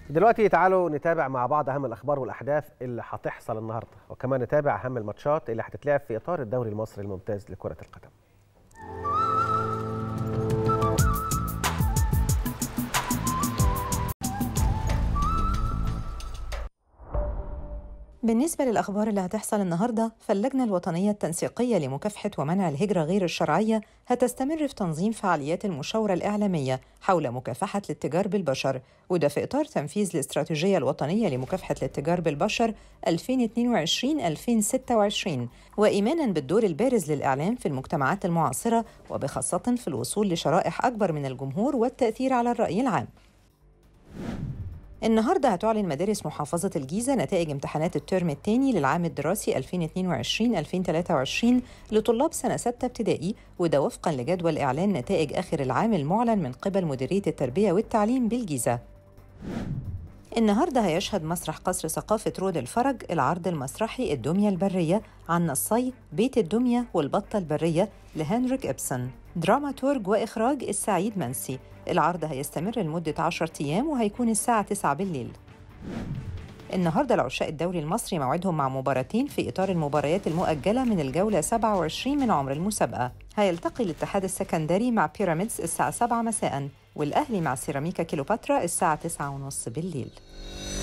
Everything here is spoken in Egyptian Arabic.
دلوقتي تعالوا نتابع مع بعض اهم الاخبار والاحداث اللي هتحصل النهارده وكمان نتابع اهم الماتشات اللي هتتلعب في اطار الدوري المصري الممتاز لكره القدم بالنسبة للأخبار اللي هتحصل النهاردة فاللجنة الوطنية التنسيقية لمكافحة ومنع الهجرة غير الشرعية هتستمر في تنظيم فعاليات المشاورة الإعلامية حول مكافحة الاتجار بالبشر وده في إطار تنفيذ الاستراتيجية الوطنية لمكافحة الاتجار بالبشر 2022-2026 وإيمانا بالدور البارز للإعلام في المجتمعات المعاصرة وبخاصة في الوصول لشرائح أكبر من الجمهور والتأثير على الرأي العام النهارده هتعلن مدارس محافظة الجيزة نتائج امتحانات الترم الثاني للعام الدراسي 2022-2023 لطلاب سنة ستة ابتدائي وده وفقا لجدول إعلان نتائج آخر العام المعلن من قبل مديرية التربية والتعليم بالجيزة. النهارده هيشهد مسرح قصر ثقافة رود الفرج العرض المسرحي الدمية البرية عن نصي بيت الدمية والبطة البرية لهنريك إبسون دراماتورج وإخراج السعيد منسي العرض هيستمر لمدة 10 أيام وهيكون الساعة 9 بالليل النهارده العشاء الدوري المصري موعدهم مع مباراتين في اطار المباريات المؤجله من الجوله 27 من عمر المسابقه هيلتقي الاتحاد السكندري مع بيراميدز الساعه 7 مساء والاهلي مع سيراميكا كيلوباترا الساعه 9:30 بالليل